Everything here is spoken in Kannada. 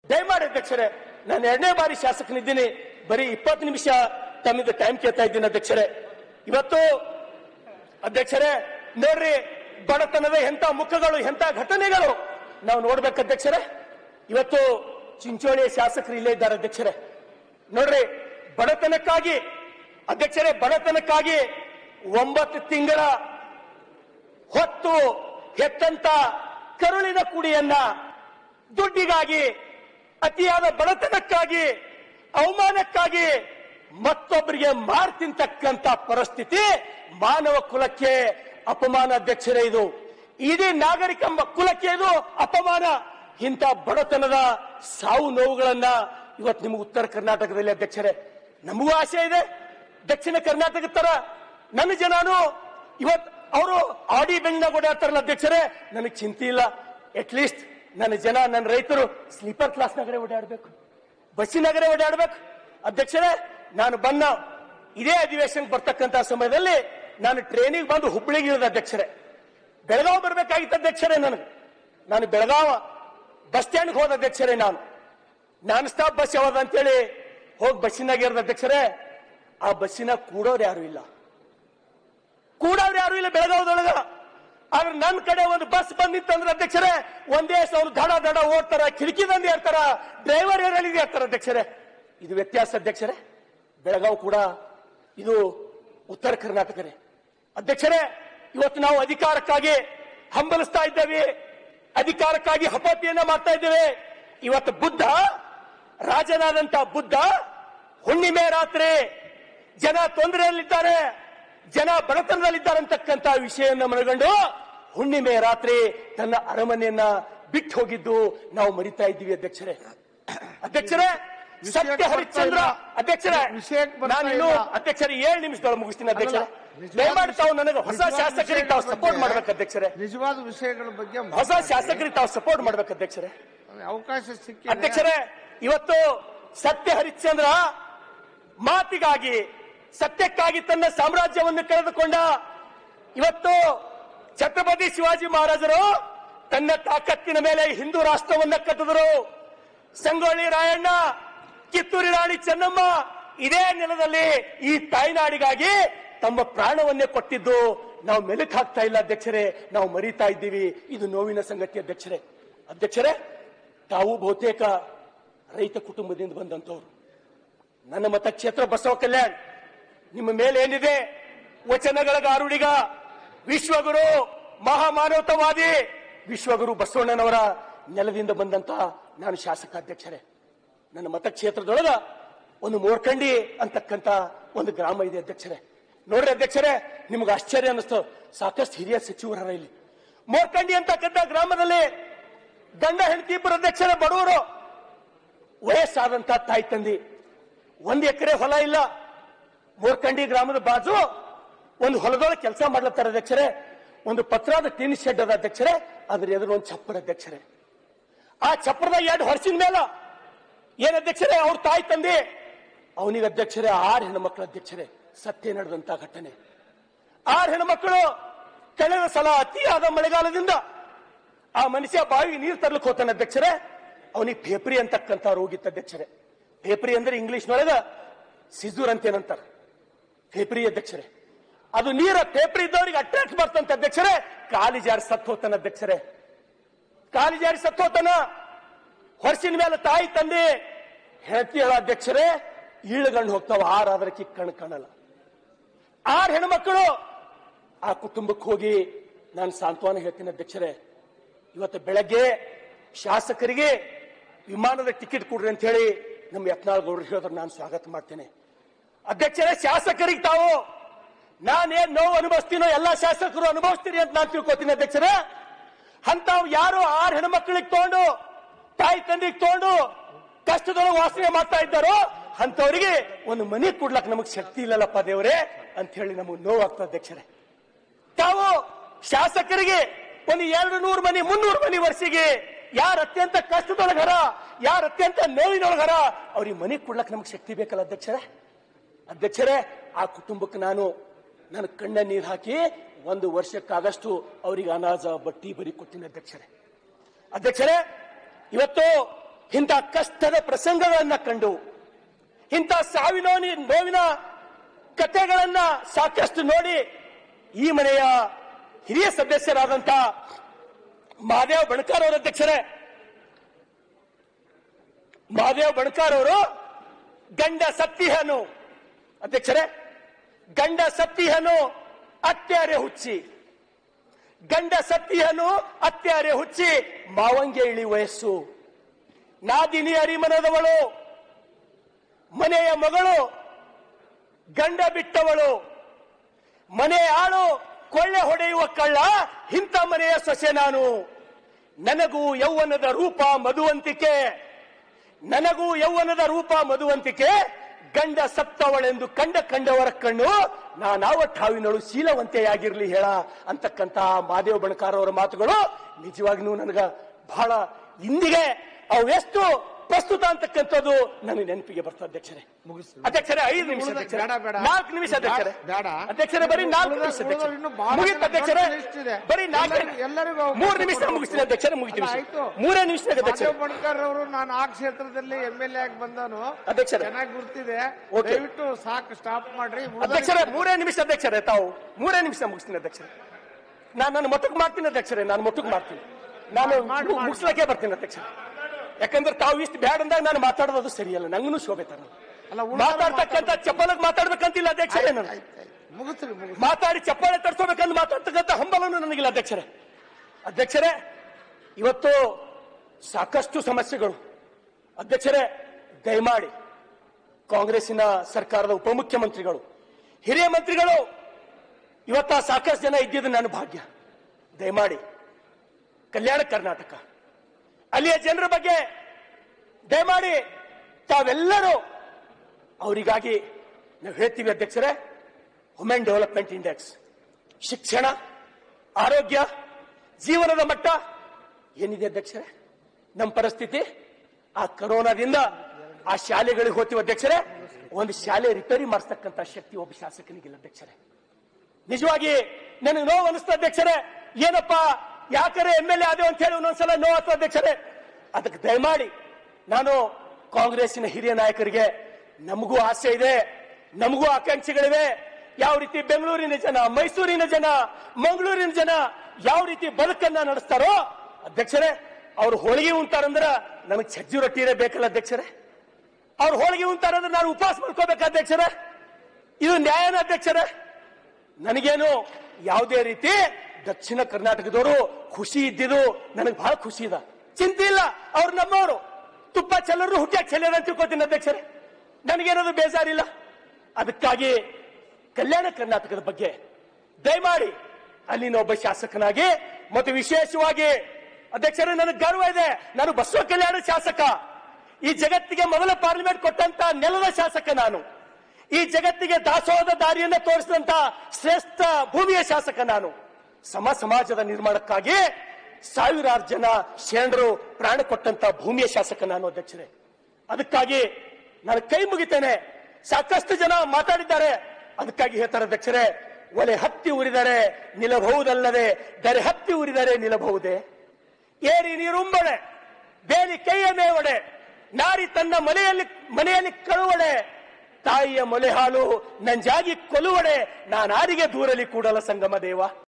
ದಯಮಾಡಿ ಅಧ್ಯಕ್ಷರೇ ನಾನು ಎರಡನೇ ಬಾರಿ ಶಾಸಕನಿದ್ದೀನಿ ಬರೀ ಇಪ್ಪತ್ತು ನಿಮಿಷ ತಮಗೆ ಟೈಮ್ ಕೇಳ್ತಾ ಇದ್ದೀನಿ ಅಧ್ಯಕ್ಷರೇ ಇವತ್ತು ಅಧ್ಯಕ್ಷರೇ ನೋಡ್ರಿ ಬಡತನದ ಎಂತ ಮುಖಗಳು ಎಂತ ಘಟನೆಗಳು ನಾವು ನೋಡ್ಬೇಕು ಅಧ್ಯಕ್ಷರೇ ಇವತ್ತು ಚಿಂಚೋಳಿ ಶಾಸಕರು ಇಲ್ಲೇ ಇದ್ದಾರೆ ಅಧ್ಯಕ್ಷರೇ ನೋಡ್ರಿ ಬಡತನಕ್ಕಾಗಿ ಅಧ್ಯಕ್ಷರೇ ಬಡತನಕ್ಕಾಗಿ ಒಂಬತ್ತು ತಿಂಗಳ ಹೊತ್ತು ಹೆತ್ತಂತ ಕರುಳಿನ ಕುಡಿಯನ್ನ ದುಡ್ಡಿಗಾಗಿ ಅತಿಯಾದ ಬಡತನಕ್ಕಾಗಿ ಅವಮಾನಕ್ಕಾಗಿ ಮತ್ತೊಬ್ಬರಿಗೆ ಮಾರ್ ತಿಂತಕ್ಕಂತ ಪರಿಸ್ಥಿತಿ ಮಾನವ ಕುಲಕ್ಕೆ ಅಪಮಾನ ಅಧ್ಯಕ್ಷರೇ ಇದು ಇಡೀ ನಾಗರಿಕ ಮ- ಕುಲಕ್ಕೆ ಇದು ಅಪಮಾನ ಇಂಥ ಬಡತನದ ಸಾವು ನೋವುಗಳನ್ನ ಇವತ್ತು ನಿಮ್ಗೆ ಉತ್ತರ ಕರ್ನಾಟಕದಲ್ಲಿ ಅಧ್ಯಕ್ಷರೇ ನಮಗೂ ಆಸೆ ಇದೆ ದಕ್ಷಿಣ ಕರ್ನಾಟಕದ ತರ ನನ್ನ ಜನನು ಇವತ್ ಅವರು ಆಡಿ ಬೆಂಗ್ನಾಗ ಓಡಾಡ್ತಾರಲ್ಲ ಅಧ್ಯಕ್ಷರೇ ನನಗೆ ಚಿಂತೆ ಇಲ್ಲ ಅಟ್ ಲೀಸ್ಟ್ ನನ್ನ ಜನ ನನ್ನ ರೈತರು ಸ್ಲೀಪರ್ ಕ್ಲಾಸ್ನಾಗರೆ ಓಡಾಡ್ಬೇಕು ಬಸ್ಸಿನಾಗರೆ ಓಡಾಡ್ಬೇಕು ಅಧ್ಯಕ್ಷರೇ ನಾನು ಬನ್ನ ಇದೇ ಅಧಿವೇಶನ ಬರ್ತಕ್ಕಂತ ಸಮಯದಲ್ಲಿ ನಾನು ಟ್ರೈನಿಗೆ ಬಂದು ಹುಬ್ಬಳ್ಳಿಗೆ ಇಳಿದ ಅಧ್ಯಕ್ಷರೇ ಬೆಳಗಾವ್ ಬರ್ಬೇಕಾಗಿತ್ತು ಅಧ್ಯಕ್ಷರೇ ನನಗೆ ನಾನು ಬೆಳಗಾವ ಬಸ್ ಸ್ಟ್ಯಾಂಡ್ಗೆ ಹೋದ ಅಧ್ಯಕ್ಷರೇ ನಾನು ನಾನ್ ಸ್ಟಾಪ್ ಬಸ್ ಯಾವ್ದು ಅಂತೇಳಿ ಹೋಗಿ ಬಸ್ಸಿನಾಗ ಇರೋದು ಅಧ್ಯಕ್ಷರೇ ಆ ಬಸ್ಸಿನ ಕೂಡೋರು ಯಾರು ಇಲ್ಲ ಕೂಡೋರು ಯಾರು ಇಲ್ಲ ಬೆಳಗಾವದೊಳಗ ಆದ್ರೆ ನನ್ನ ಕಡೆ ಒಂದು ಬಸ್ ಬಂದಿತ್ತಂದ್ರೆ ಅಧ್ಯಕ್ಷರೇ ಒಂದೇ ಅವ್ರು ದಡ ದಡ ಓಡ್ತಾರ ಕಿಟಕಿ ದಂದಿ ಇರ್ತಾರ ಡ್ರೈವರ್ ಏರಿದೆ ಇರ್ತಾರ ಅಧ್ಯಕ್ಷರೇ ಇದು ವ್ಯತ್ಯಾಸ ಅಧ್ಯಕ್ಷರೇ ಬೆಳಗಾವ್ ಕೂಡ ಇದು ಉತ್ತರ ಕರ್ನಾಟಕನೇ ಅಧ್ಯಕ್ಷರೇ ಇವತ್ತು ನಾವು ಅಧಿಕಾರಕ್ಕಾಗಿ ಹಂಬಲಿಸ್ತಾ ಇದ್ದೇವೆ ಅಧಿಕಾರಕ್ಕಾಗಿ ಹಪತಿಯನ್ನ ಮಾಡ್ತಾ ಇದ್ದೇವೆ ಇವತ್ತು ಬುದ್ಧ ರಾಜನಾದಂತ ಬುದ್ಧ ಹುಣ್ಣಿಮೆ ರಾತ್ರಿ ಜನ ತೊಂದರೆಯಲ್ಲಿದ್ದಾರೆ ಜನ ಬಡತನದಲ್ಲಿದ್ದಾರೆ ಅಂತಕ್ಕಂತ ವಿಷಯವನ್ನ ಮನಗಂಡು ಹುಣ್ಣಿಮೆ ರಾತ್ರಿ ತನ್ನ ಅರಮನೆಯನ್ನ ಬಿಟ್ಟು ಹೋಗಿದ್ದು ನಾವು ಮರಿತಾ ಇದ್ದೀವಿ ಅಧ್ಯಕ್ಷರೇ ಅಧ್ಯಕ್ಷರೇ ಸತ್ಯ ಹರಿಶ್ಚಂದ್ರ ಅಧ್ಯಕ್ಷರೇ ವಿಷಯಕ್ಕೆ ಬರ್ತಾ ನಾನು ಇನ್ನು ಇಲ್ಲ. ಅಧ್ಯಕ್ಷರೇ ಏಳು ನಿಮಿಷದೊಳಗೆ ಮುಗಿಸ್ತೀನಿ ಅಧ್ಯಕ್ಷರೇ ನಿಜವಾದ- ದಯಮಾಡಿ ತಾವು ನನಗೆ ಹೊಸ ನಿಜವಾದ ಶಾಸಕರಿಗೆ ತಾವು ವಿಷಯಗಳ ಸಪೋರ್ಟ್ ಬಗ್ಗೆ- ಮಾಡ್ಬೇಕು ಅಧ್ಯಕ್ಷರೇ ನಿಜವಾದ ವಿಷಯಗಳ ಬಗ್ಗೆ ಹೊಸ ಶಾಸಕರಿಗೆ ತಾವು ಸಪೋರ್ಟ್ ಮಾಡ್ಬೇಕು ಅಧ್ಯಕ್ಷರೇ ಅವಕಾಶ ಸಿಕ್ಕಿ ಅಧ್ಯಕ್ಷರೇ ಇವತ್ತು ಸತ್ಯ ಹರಿಶ್ಚಂದ್ರ ಮಾತಿಗಾಗಿ ಸತ್ಯಕ್ಕಾಗಿ ತನ್ನ ಸಾಮ್ರಾಜ್ಯವನ್ನು ಕಳೆದುಕೊಂಡ ಇವತ್ತು ಛತ್ರಪತಿ ಶಿವಾಜಿ ಮಹಾರಾಜರು ತನ್ನ ತಾಕತ್ತಿನ ಮೇಲೆ ಹಿಂದೂ ರಾಷ್ಟ್ರವನ್ನ ಕಟ್ಟಿದರು ಸಂಗೊಳ್ಳಿ ರಾಯಣ್ಣ ಕಿತ್ತೂರಿ ರಾಣಿ ಚೆನ್ನಮ್ಮ ಇದೇ ನೆಲದಲ್ಲಿ ಈ ತಾಯ್ನಾಡಿಗಾಗಿ ತಮ್ಮ ಪ್ರಾಣವನ್ನೇ ಕೊಟ್ಟಿದ್ದು ನಾವು ಮೆಲುಕು ಹಾಕ್ತಾ ಇಲ್ಲ ಅಧ್ಯಕ್ಷರೇ ನಾವು ಮರೀತಾ ಇದ್ದೀವಿ ಇದು ನೋವಿನ ಸಂಗತಿ ಅಧ್ಯಕ್ಷರೇ ಅಧ್ಯಕ್ಷರೇ ತಾವು ಬಹುತೇಕ ರೈತ ಕುಟುಂಬದಿಂದ ಬಂದಂತವ್ರು ನನ್ನ ಮತಕ್ಷೇತ್ರ ಬಸವ ಕಲ್ಯಾಣ್ ನಿಮ್ಮ ಮೇಲೆ ಏನಿದೆ ವಚನಗಳ ಗಾರುಡಿಗ ವಿಶ್ವಗುರು ಮಹಾಮಾನವತವಾದಿ ವಿಶ್ವಗುರು ಬಸವಣ್ಣನವರ ನೆಲದಿಂದ ಬಂದಂತ ನಾನು ಶಾಸಕ ಅಧ್ಯಕ್ಷರೇ ನನ್ನ ಮತಕ್ಷೇತ್ರದೊಳಗ ಒಂದು ಮೋರ್ಕಂಡಿ ಅಂತಕ್ಕಂತ ಒಂದು ಗ್ರಾಮ ಇದೆ ಅಧ್ಯಕ್ಷರೇ ನೋಡ್ರಿ ಅಧ್ಯಕ್ಷರೇ ನಿಮ್ಗೆ ಆಶ್ಚರ್ಯ ಅನ್ನಿಸ್ತು ಸಾಕಷ್ಟು ಹಿರಿಯ ಸಚಿವರ ಇಲ್ಲಿ ಮೋರ್ಕಂಡಿ ಅಂತಕ್ಕಂಥ ಗ್ರಾಮದಲ್ಲಿ ಗಂಡ ಹೆಂಡತಿ ಇಬ್ಬರು ಅಧ್ಯಕ್ಷರೇ ಬಡವರು ವಯಸ್ಸಾದಂತ ತಾಯಿ ತಂದಿ ಒಂದ್ ಎಕರೆ ಹೊಲ ಇಲ್ಲ ಮೋರ್ಕಂಡಿ ಗ್ರಾಮದ ಬಾಜು ಒಂದು ಹೊಲದೊಳಗೆ ಕೆಲಸ ಮಾಡ್ಲತ್ತಾರ ಅಧ್ಯಕ್ಷರೇ ಒಂದು ಪತ್ರದ ಟಿನ್ ಶೆಡ್ ಅದ ಅಧ್ಯಕ್ಷರೇ ಅದ್ರ ಎದುರು ಒಂದು ಚಪ್ಪರ ಅಧ್ಯಕ್ಷರೇ ಆ ಚಪ್ಪರದ ಎರಡು ಹೊರಸಿನ ಮೇಲ ಏನ್ ಅಧ್ಯಕ್ಷರೇ ಅವ್ರ ತಾಯಿ ತಂದೆ ಅವನಿಗೆ ಅಧ್ಯಕ್ಷರೇ ಆರು ಹೆಣ್ಮಕ್ಳ ಅಧ್ಯಕ್ಷರೇ ಸತ್ಯ ನಡೆದಂತ ಘಟನೆ ಆರು ಹೆಣ್ಮಕ್ಳು ಕಳೆದ ಸಲ ಅತಿಯಾದ ಮಳೆಗಾಲದಿಂದ ಆ ಮನುಷ್ಯ ಬಾವಿಗೆ ನೀರು ತರ್ಲಿಕ್ಕೆ ಹೋತಾನೆ ಅಧ್ಯಕ್ಷರೇ ಅವನಿಗೆ ಫೇಪ್ರಿ ಅಂತಕ್ಕಂಥ ರೋಗಿತ್ತು ಅಧ್ಯಕ್ಷರೇ ಫೇಪ್ರಿ ಅಂದ್ರೆ ಇಂಗ್ಲಿಷ್ನೊಳಗ ಸಿಜೂರ್ ಅಂತೇನಂತಾರ ಫೇಪ್ರಿ ಅಧ್ಯಕ್ಷರೇ ಅದು ನೀರ ಫೇಪ್ರಿ ಇದ್ದವರಿಗೆ ಅಟ್ರಾಕ್ಟ್ ಬರ್ತಂತ ಅಧ್ಯಕ್ಷರೇ ಕಾಲಿ ಜಾರಿ ಸತ್ತು ಹೋತಾನ ಅಧ್ಯಕ್ಷರೇ ಕಾಲಿ ಜಾರಿ ಸತ್ತು ಹೋತಾನ ಹೊರಸಿನ ಮೇಲೆ ತಾಯಿ ತಂದೆ ಹೆಂಡತಿ ಹೇಳ ಅಧ್ಯಕ್ಷರೇ ಈಳುಗಂಡು ಹೋಗ್ತಾವ ಆರಾದ್ರೆ ಕಿಕ್ ಕಣ್ ಕಾಣಲ್ಲ ಆರು ಹೆಣ್ಮಕ್ಳು ಆ ಕುಟುಂಬಕ್ಕೆ ಹೋಗಿ ನಾನು ಸಾಂತ್ವನ ಹೇಳ್ತೀನಿ ಅಧ್ಯಕ್ಷರೇ ಇವತ್ತು ಬೆಳಗ್ಗೆ ಶಾಸಕರಿಗೆ ವಿಮಾನದ ಟಿಕೆಟ್ ಕೊಡ್ರಿ ಅಂತ ಹೇಳಿ ನಮ್ಮ ಯತ್ನಾಳ್ ಗೌಡ್ರು ಹೇಳಿದ್ರೆ ನಾನು ಸ್ವಾಗತ ಮಾಡ್ತೇನೆ ಅಧ್ಯಕ್ಷರೇ ಶಾಸಕರಿಗೆ ತಾವು ನಾನೇನ್ ನೋವು ಅನುಭವಿಸ್ತೀನೋ ಎಲ್ಲಾ ಶಾಸಕರು ಅನುಭವಿಸ್ತೀನಿ ಅಂತ ನಾನು ತಿಳ್ಕೊತೀನಿ ಅಧ್ಯಕ್ಷರೇ ಅಂತಾವ್ ಯಾರು ಆರು ಹೆಣ್ಮಕ್ಳಿಗೆ ತಗೊಂಡು ತಾಯಿ ತಂದೆಗೆ ತಗೊಂಡು ಕಷ್ಟದೊಳಗೆ ವಾಸನೆ ಮಾಡ್ತಾ ಇದ್ದಾರೋ ಅಂತವರಿಗೆ ಒಂದು ಮನೆ ಕೊಡ್ಲಕ್ ನಮಗ್ ಶಕ್ತಿ ಇಲ್ಲಲ್ಲಪ್ಪ ದೇವರೇ ಅಂತ ಹೇಳಿ ನಮಗೆ ನೋವಾಗ್ತದೆ ಅಧ್ಯಕ್ಷರೇ ತಾವು ಶಾಸಕರಿಗೆ ಒಂದು ಎರಡು ನೂರು ಮನಿ ಮುನ್ನೂರು ಮನಿ ವರ್ಷಿಗೆ ಯಾರ ಅತ್ಯಂತ ಕಷ್ಟದೊಳಗರ ಯಾರ ಅತ್ಯಂತ ನೋವಿನೊಳಗರ ಅವ್ರಿಗೆ ಮನೆ ಕೊಡ್ಲಕ್ ನಮ್ಗೆ ಶಕ್ತಿ ಬೇಕಲ್ಲ ಅಧ್ಯಕ್ಷರೇ ಅಧ್ಯಕ್ಷರೇ ಆ ಕುಟುಂಬಕ್ಕೆ ನಾನು ನನ್ನ ಕಣ್ಣ ನೀರು ಹಾಕಿ ಒಂದು ವರ್ಷಕ್ಕಾಗಷ್ಟು ಅವರಿಗೆ ಅನಾಜ ಬಟ್ಟಿ ಬರಿ ಕೊಟ್ಟಿನಿ ಅಧ್ಯಕ್ಷರೇ ಅಧ್ಯಕ್ಷರೇ ಇವತ್ತು ಇಂಥ ಕಷ್ಟದ ಪ್ರಸಂಗಗಳನ್ನ ಕಂಡು ಇಂಥ ಸಾವಿನ ನೋವಿನ ಕಥೆಗಳನ್ನ ಸಾಕಷ್ಟು ನೋಡಿ ಈ ಮನೆಯ ಹಿರಿಯ ಸದಸ್ಯರಾದಂಥ ಮಹಾದೇವ್ ಬಣಕಾರ್ ಅವರ ಅಧ್ಯಕ್ಷರೇ ಮಹಾದೇವ್ ಬಣಕಾರ್ ಅವರು ಗಂಡ ಸತ್ತಿಹನು ಅಧ್ಯಕ್ಷರೇ ಗಂಡ ಸತ್ತಿಹನು ಅತ್ಯಾರೆ ಹುಚ್ಚಿ ಗಂಡ ಸತ್ತಿಹನು ಅತ್ಯಾರೆ ಹುಚ್ಚಿ ಮಾವಂಗೆ ಇಳಿ ವಯಸ್ಸು ನಾದಿನಿ ಅರಿಮನದವಳು ಮನೆಯ ಮಗಳು ಗಂಡ ಬಿಟ್ಟವಳು ಮನೆ ಆಳು ಕೊಳ್ಳೆ ಹೊಡೆಯುವ ಕಳ್ಳ ಇಂಥ ಮನೆಯ ಸೊಸೆ ನಾನು ನನಗೂ ಯೌವನದ ರೂಪ ಮಧುವಂತಿಕೆ ನನಗೂ ಯೌವನದ ರೂಪ ಮಧುವಂತಿಕೆ ಗಂಡ ಸತ್ತವಳೆಂದು ಕಂಡ ಕಂಡವರ ಕಣ್ಣು ನಾನಾವತ್ತು ಹಾವಿನಳು ಶೀಲವಂತೆಯಾಗಿರ್ಲಿ ಹೇಳ ಅಂತಕ್ಕಂತ ಮಾದೇವ ಬಣಕಾರ ಅವರ ಮಾತುಗಳು ನಿಜವಾಗಿಯೂ ನನಗ ಬಹಳ ಇಂದಿಗೆ ಅವೆಷ್ಟು ಪ್ರಸ್ತುತ ಅಂತಕ್ಕಂಥದ್ದು ನನಗೆ ನೆನಪಿಗೆ ಬರ್ತದೆ ಅಧ್ಯಕ್ಷರೇ ಮುಗಿಸಿ ಅಧ್ಯಕ್ಷರೇ ಐದು ನಿಮಿಷ ಉಳಿದ- ಅಧ್ಯಕ್ಷರೇ ಬೇಡ, ಬೇಡ. ನಾಲ್ಕು ನಿಮಿಷ ಅಧ್ಯಕ್ಷರೇ ಬೇಡ. ಅಧ್ಯಕ್ಷರೇ ಬರೀ ನಾಲ್ಕು ಉಳಿದ- ನಿಮಿಷ ಅಧ್ಯಕ್ಷರೇ ಉಳಿದವರು ಇನ್ನೂ ಬಹಳ ಮುಗಿತು ಜನ ಅಧ್ಯಕ್ಷರೇ ದೊಡ್ಡ ಲಿಸ್ಟ್ ಇದೆ. ಬರೀ ನಾಲ್ಕು ಎಲ್ಲರಿಗೂ- ಎಲ್ಲರಿಗೂ ಅವಕಾಶ ಮೂರು ನಿಮಿಷ ಕೊಡು. ಮುಗಿಸ್ತೀನಿ ಅಧ್ಯಕ್ಷರೇ ಮುಗಿತೀನಿ ಅಲ್ಲ, ಆಯ್ತು. ಮೂರೇ ನಿಮಿಷ ಅಧ್ಯಕ್ಷರೇ ಮಾಧವ್ ಬಣ್ಕರ್ ಅವರು ನಾನು ಆ ಕ್ಷೇತ್ರದಲ್ಲಿ ಎಂ ಎಲ್ ಎ ಆಗಿ ಬಂದನು ಅಧ್ಯಕ್ಷರೇ. ಚೆನ್ನಾಗಿ ಗುರ್ತಿದೆ ಓಕೆ. ದಯವಿಟ್ಟು ಸಾಕು ಸ್ಟಾಪ್ ಮಾಡ್ರಿ ಉಳಿದವರಿಗೆ- ಅಧ್ಯಕ್ಷರೇ ಮೂರೇ ನಿಮಿಷ ಅಧ್ಯಕ್ಷರೇ ತಾವು ಮೂರೇ ನಿಮಿಷ ಮುಗಿಸ್ತೀನಿ ಅಧ್ಯಕ್ಷರೇ ನಾನು ನನ್ನ ಮೊತ್ತಕ್ಕೆ ಮಾಡ್ತೀನಿ ಅಧ್ಯಕ್ಷರೇ ನಾನು ಮೊತ್ತಕ್ಕೆ ಮಾಡ್ತೀನಿ ನಾನು ಮಾಡು, ಮಾಡು, ಮಾಡು. ಮುಗಿಸ್ಲಕ್ಕೆ ಬರ್ತೀನಿ ಅಧ್ಯಕ್ಷರೇ ಯಾಕಂದ್ರೆ ತಾವು ಇಷ್ಟು ಬ್ಯಾಡ್ ಅಂದಾಗ ನಾನು ಮಾತಾಡೋದು ಸರಿಯಲ್ಲ ನಂಗೂ ಶೋಭೆ ತರ ಅಲ್ಲ, ಉಳಿದವರು ಮಾತಾಡ್ತಕ್ಕಂಥ ಚಪ್ಪಲಾಗಿ ಮಾತಾಡ್ಬೇಕಂತಿಲ್ಲ ಅಧ್ಯಕ್ಷರೇ ನಾನು ಆಯ್ತು, ಆಯ್ತು. ಮುಗಿಸ್ರಿ ಮುಗಿಸ್ರಿ ಮಾತಾಡಿ ಚಪ್ಪಾಳೆ ತಡ್ಸ್ಕೋಬೇಕಂತ ಮಾತಾಡ್ತಕ್ಕಂಥ ಹಂಬಲನು ನನಗಿಲ್ಲ ಅಧ್ಯಕ್ಷರೇ ಅಧ್ಯಕ್ಷರೇ ಇವತ್ತು ಸಾಕಷ್ಟು ಸಮಸ್ಯೆಗಳು ಅಧ್ಯಕ್ಷರೇ ದಯಮಾಡಿ ಕಾಂಗ್ರೆಸ್ಸಿನ ಸರ್ಕಾರದ ಉಪಮುಖ್ಯಮಂತ್ರಿಗಳು ಹಿರಿಯ ಮಂತ್ರಿಗಳು ಇವತ್ತ ಸಾಕಷ್ಟು ಜನ ಇದ್ದಿದ್ದು ನನ್ನ ಭಾಗ್ಯ ದಯಮಾಡಿ ಕಲ್ಯಾಣ ಕರ್ನಾಟಕ ಅಲ್ಲಿಯ ಜನರ ಬಗ್ಗೆ ದಯಮಾಡಿ ತಾವೆಲ್ಲರೂ ಅವರಿಗಾಗಿ ನಾವು ಹೇಳ್ತೀವಿ ಅಧ್ಯಕ್ಷರೇ ವುಮೆನ್ ಡೆವಲಪ್ಮೆಂಟ್ ಇಂಡೆಕ್ಸ್ ಶಿಕ್ಷಣ ಆರೋಗ್ಯ ಜೀವನದ ಮಟ್ಟ ಏನಿದೆ ಅಧ್ಯಕ್ಷರೇ ನಮ್ಮ ಪರಿಸ್ಥಿತಿ ಆ ಕರೋನಾದಿಂದ ಆ ಶಾಲೆಗಳಿಗೆ ಹೋಗ್ತೀವಿ ಅಧ್ಯಕ್ಷರೇ ಒಂದು ಶಾಲೆ ರಿಪೇರಿ ಮಾಡಿಸ್ತಕ್ಕಂಥ ಶಕ್ತಿ ಒಬ್ಬ ಶಾಸಕನಿಗಿಲ್ಲ ಅಧ್ಯಕ್ಷರೇ ನಿಜವಾಗಿ ನನಗೆ ನೋವು ಅನಿಸ್ತಾ ಅಧ್ಯಕ್ಷರೇ ಏನಪ್ಪ ಯಾಕರೆ ಎಂ ಎಲ್ ಎ ಆದೇವು ಅಂತ ಹೇಳಿ ಒಂದೊಂದ್ಸಲ ನೋವು ಆಗ್ತದೆ ಅಧ್ಯಕ್ಷರೇ ಅದಕ್ಕೆ ದಯಮಾಡಿ ನಾನು ಕಾಂಗ್ರೆಸ್ಸಿನ ಹಿರಿಯ ನಾಯಕರಿಗೆ ನಮಗೂ ಆಸೆ ಇದೆ ನಮಗೂ ಆಕಾಂಕ್ಷೆಗಳಿವೆ ಯಾವ ರೀತಿ ಬೆಂಗಳೂರಿನ ಜನ ಮೈಸೂರಿನ ಜನ ಮಂಗಳೂರಿನ ಜನ ಯಾವ ರೀತಿ ಬದುಕನ್ನ ನಡೆಸ್ತಾರೋ ಅಧ್ಯಕ್ಷರೇ ಅವ್ರು ಹೋಳಿಗೆ ಉಂಟಾರಂದ್ರ ನಮಗೆ ಸಜ್ಜಿ ರೊಟ್ಟಿನೇ ಬೇಕಲ್ಲ ಅಧ್ಯಕ್ಷರೇ ಅವ್ರು ಹೋಳಿಗೆ ಉಂಟಾರಂದ್ರೆ ನಾನು ಉಪವಾಸ ಮಾಡ್ಕೋಬೇಕಾ ಅಧ್ಯಕ್ಷರೇ ಇದು ನ್ಯಾಯನ ಅಧ್ಯಕ್ಷರೇ ನನಗೇನು ಯಾವುದೇ ರೀತಿ ದಕ್ಷಿಣ ಕರ್ನಾಟಕದವರು ಖುಷಿ ಇದ್ದಿದ್ದು ನನಗೆ ಬಹಳ ಖುಷಿ ಇದೆ ಚಿಂತೆ ಇಲ್ಲ ಅವ್ರು ನಮ್ಮವರು ತುಪ್ಪ ಚೆಲ್ಲರು ಹುಟ್ಟ್ಯಾಕ ಚೆಲ್ಲದ ಅಂತ ತಿಳ್ಕೊತೀನಿ ಅಧ್ಯಕ್ಷರೇ ನನಗೇನದು ಬೇಜಾರಿಲ್ಲ ಅದಕ್ಕಾಗಿ ಕಲ್ಯಾಣ ಕರ್ನಾಟಕದ ಬಗ್ಗೆ ದಯಮಾಡಿ ಅಲ್ಲಿನ ಒಬ್ಬ ಶಾಸಕನಾಗಿ ಮತ್ತು ವಿಶೇಷವಾಗಿ ಅಧ್ಯಕ್ಷರೇ ನನಗೆ ಗರ್ವ ಇದೆ ನಾನು ಬಸವ ಕಲ್ಯಾಣ ಶಾಸಕ ಈ ಜಗತ್ತಿಗೆ ಮೊದಲ ಪಾರ್ಲಿಮೆಂಟ್ ಕೊಟ್ಟಂತ ನೆಲದ ಶಾಸಕ ನಾನು ಈ ಜಗತ್ತಿಗೆ ದಾಸೋಹದ ದಾರಿಯನ್ನ ತೋರಿಸಿದಂತ ಶ್ರೇಷ್ಠ ಭೂಮಿಯ ಶಾಸಕ ನಾನು ಸಮ ಸಮಾಜದ ನಿರ್ಮಾಣಕ್ಕಾಗಿ ಸಾವಿರಾರು ಜನ ಶರಣರು ಪ್ರಾಣ ಕೊಟ್ಟಂತ ಭೂಮಿಯ ಶಾಸಕ ನಾನು ಅಧ್ಯಕ್ಷರೇ ಅದಕ್ಕಾಗಿ ನಾನು ಕೈ ಮುಗಿತೇನೆ ಸಾಕಷ್ಟು ಜನ ಮಾತಾಡಿದ್ದಾರೆ ಅದಕ್ಕಾಗಿ ಹೇಳ್ತಾರೆ ಅಧ್ಯಕ್ಷರೇ ಒಲೆ ಹತ್ತಿ ಉರಿದರೆ ನಿಲ್ಲಬಹುದಲ್ಲದೆ ದರೆ ಹತ್ತಿ ಉರಿದರೆ ನಿಲ್ಲಬಹುದೇ ಏರಿ ನೀರುಂಬಳೆ ಬೇಲಿ ಕೈಯ ಮೇವಡೆ ನಾರಿ ತನ್ನ ಮನೆಯಲ್ಲಿ ಮನೆಯಲ್ಲಿ ಕಳುವಡೆ ತಾಯಿಯ ಮೊಲೆ ಹಾಲು ನಂಜಾಗಿ ಕೊಲುವಡೆ ನಾನಾರಿಗೆ ದೂರಲಿ ಕೂಡಲ ಸಂಗಮ ದೇವ